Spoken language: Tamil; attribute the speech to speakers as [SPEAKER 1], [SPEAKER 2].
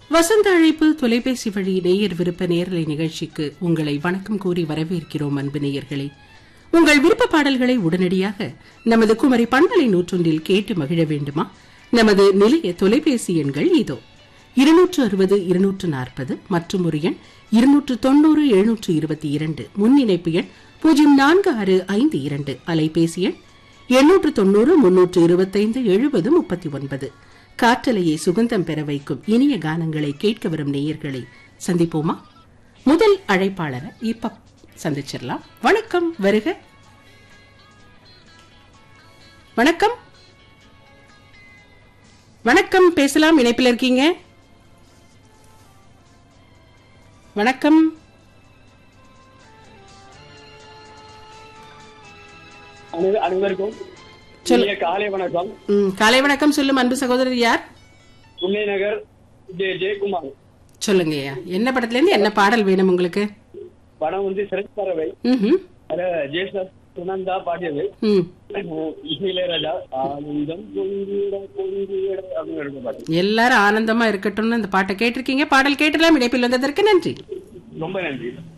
[SPEAKER 1] வசந்த அழைப்பு தொலைபேசி வழி நேயர் விருப்ப நேரலை நிகழ்ச்சிக்கு உங்களை வணக்கம் கூறி வரவேற்கிறோம் அன்பு நேயர்களே உங்கள் விருப்ப பாடல்களை உடனடியாக நமது குமரி பண்பலை நூற்றொன்றில் கேட்டு மகிழ வேண்டுமா நமது நிலைய தொலைபேசி எண்கள் இதோ இருநூற்று அறுபது இருநூற்று நாற்பது மற்றும் ஒரு எண் இருநூற்று தொண்ணூறு எழுநூற்று இருபத்தி இரண்டு முன் இணைப்பு எண் பூஜ்ஜியம் நான்கு ஆறு ஐந்து இரண்டு அலைபேசி எண் எண்ணூற்று தொண்ணூறு முன்னூற்று இருபத்தைந்து எழுபது முப்பத்தி ஒன்பது காற்றலையை சுகந்தம் பெற வைக்கும் இனிய கானங்களை கேட்க வரும் நேயர்களை சந்திப்போமா முதல் அழைப்பாளரை இப்ப சந்திச்சிடலாம் வணக்கம் வருக வணக்கம் வணக்கம் பேசலாம் இணைப்பில் இருக்கீங்க வணக்கம்
[SPEAKER 2] அனை- அனைவருக்கும்
[SPEAKER 1] சொல்லு.
[SPEAKER 2] இனிய காலை வணக்கம்
[SPEAKER 1] ம், காலை வணக்கம் சொல்லும் அன்பு சகோதரர் யார்
[SPEAKER 2] புன்னை நகர் ஜெய ஜெயக்குமார்
[SPEAKER 1] சொல்லுங்க ஐயா என்ன படத்துல இருந்து என்ன பாடல் வேணும் உங்களுக்கு
[SPEAKER 2] படம் வந்து சிறைப்பறவை
[SPEAKER 1] ம்ஹும்.
[SPEAKER 2] அதுல ஜெயசா சுனந்தா பாடியது
[SPEAKER 1] ம்
[SPEAKER 2] அஹ் இசையிளையராஜா ஆனந்தம் பொங்கிட பொங்கிட அப்படின்னு இருக்க பாட்டு
[SPEAKER 1] எல்லாரும் ஆனந்தமா இருக்கட்டும்னு இந்த பாட்டை கேட்டிருக்கீங்க பாடல் கேட்டலாம் இணைப்பில் வந்ததற்கு நன்றி
[SPEAKER 2] ரொம்ப நன்றி